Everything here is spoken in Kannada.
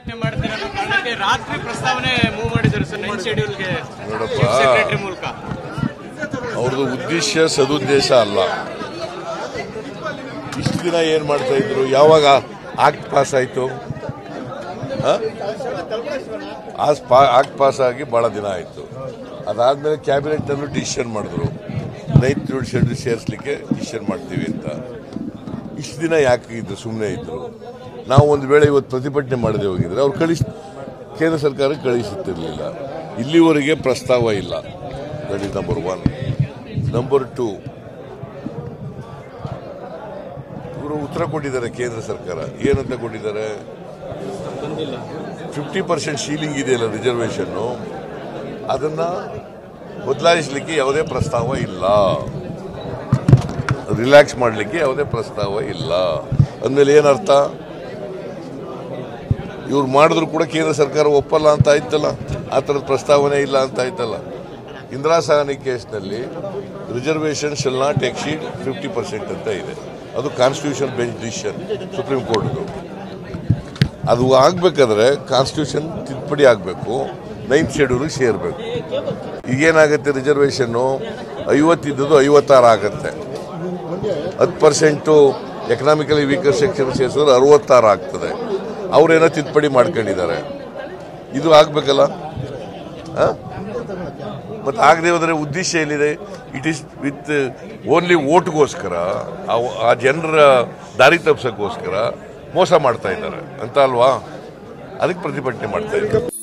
ಪ್ರತಿಭಟನೆ ಮಾಡ್ತೀರ ಅನ್ನೋ ಕಾರಣಕ್ಕೆ ರಾತ್ರಿ ಪ್ರಸ್ತಾವನೆ ಮೂವ್ ಮಾಡಿದ್ದಾರೆ ಸರ್ ನೈನ್ ಶೆಡ್ಯೂಲ್ಗೆ ನೋಡಪ್ಪ. ಸೆಕ್ರೆಟರಿ ಮೂಲಕ ಅವ್ರದ್ದು ಉದ್ದೇಶ ಸದುದ್ದೇಶ ಅಲ್ಲ ಇಷ್ಟು ದಿನ ಏನ್ ಮಾಡ್ತಾ ಇದ್ರು ಯಾವಾಗ ಆಕ್ಟ್ ಪಾಸ್ ಆಯ್ತು ಆ? ಆಸ್ ಪಾ- ಆಕ್ಟ್ ಪಾಸ್ ಆಗಿ ಬಹಳ ದಿನ ಆಯ್ತು ಅದಾದ್ಮೇಲೆ ಕ್ಯಾಬಿನೆಟ್ ನಲ್ಲೂ ಡಿಸಿಷನ್ ಮಾಡಿದ್ರು ನೈನ್ತ್ ಶೆಡ್ಯೂಲ್ ಸೇರಿಸಲಿಕ್ಕೆ ಡಿಸಿಷನ್ ಮಾಡ್ತೀವಿ ಅಂತ ಇಷ್ಟು ದಿನ ಯಾಕೆ ಇದ್ರು ಸುಮ್ಮನೆ ಇದ್ರು ನಾವು ಒಂದು ವೇಳೆ ಇವತ್ತು ಪ್ರತಿಭಟನೆ ಮಾಡದೆ ಹೋಗಿದ್ರೆ ಅವ್ರು ಕಳಿಸ್ ಕೇಂದ್ರ ಸರ್ಕಾರ ಕಳಿಸುತ್ತಿರಲಿಲ್ಲ ಇಲ್ಲಿವರೆಗೆ ಪ್ರಸ್ತಾವ ಇಲ್ಲ that is number one number two ಇವರು ಉತ್ತರ ಕೊಟ್ಟಿದ್ದಾರೆ ಕೇಂದ್ರ ಸರ್ಕಾರ ಏನಂತ ಕೊಟ್ಟಿದ್ದಾರೆ ಫಿಫ್ಟಿ ಪರ್ಸೆಂಟ್ ಶೀಲಿಂಗ್ ಇದೆಯಲ್ಲ ರಿಸರ್ವೇಷನ್ ಅದನ್ನ ಬದಲಾಯಿಸಲಿಕ್ಕೆ ಯಾವುದೇ ಪ್ರಸ್ತಾವ ಇಲ್ಲ ರಿಲ್ಯಾಕ್ಸ್ ಮಾಡಲಿಕ್ಕೆ ಯಾವುದೇ ಪ್ರಸ್ತಾವ ಇಲ್ಲ ಅಂದಮೇಲೆ ಏನರ್ಥ ಇವ್ರು ಮಾಡಿದ್ರು ಕೂಡ ಕೇಂದ್ರ ಸರ್ಕಾರ ಒಪ್ಪಲ್ಲ ಅಂತ ಆಯ್ತಲ್ಲ ಆ ಥರದ ಪ್ರಸ್ತಾವನೆ ಇಲ್ಲ ಅಂತ ಆಯ್ತಲ್ಲ ಇಂದಿರಾ ಸಹಾನಿ ಕೇಸ್ನಲ್ಲಿ reservation shall not exceed fifty percent ಅಂತ ಇದೆ ಅದು ಕಾನ್ಸ್ಟಿಟ್ಯೂಷನ್ ಬೆಂಚ್ ಡಿಸಿಷನ್ ಸುಪ್ರೀಂ ಕೋರ್ಟ್ದು ಅದು ಆಗ್ಬೇಕಾದ್ರೆ ಕಾನ್ಸ್ಟಿಟ್ಯೂಷನ್ ತಿದ್ದುಪಡಿ ಆಗಬೇಕು ನೈನ್ತ್ ಶೆಡ್ಯೂಲ್ಗೆ ಸೇರಬೇಕು ಈಗೇನಾಗುತ್ತೆ ರಿಸರ್ವೇಷನ್ನು ಐವತ್ತಿದ್ದದು ಐವತ್ತಾರು ಆಗುತ್ತೆ ಹತ್ತು ಪರ್ಸೆಂಟು ಎಕನಾಮಿಕಲಿ ವೀಕರ್ ಸೆಕ್ಷನ್ ಸೇರಿಸಿದ್ರೆ ಅರವತ್ತಾರು ಆಗ್ತದೆ ಅವರೇನೋ ತಿದ್ದುಪಡಿ ಮಾಡ್ಕೊಂಡಿದ್ದಾರೆ ಇದು ಆಗ್ಬೇಕಲ್ಲ ಮತ್ತೆ ಆಗದೆ ಹೋದ್ರೆ ಉದ್ದೇಶ ಏನಿದೆ ಇಟ್ ಈಸ್ ವಿತ್ ಓನ್ಲಿ ಓಟ್ಗೋಸ್ಕರ ಆ ಜನರ ದಾರಿ ತಪ್ಪಿಸೋಕ್ಕೋಸ್ಕರ ಮೋಸ ಮಾಡ್ತಾ ಇದ್ದಾರೆ ಅಂತ ಅಲ್ವಾ ಅದಕ್ಕೆ ಪ್ರತಿಭಟನೆ ಮಾಡ್ತಾ ಇದ್ದಾರೆ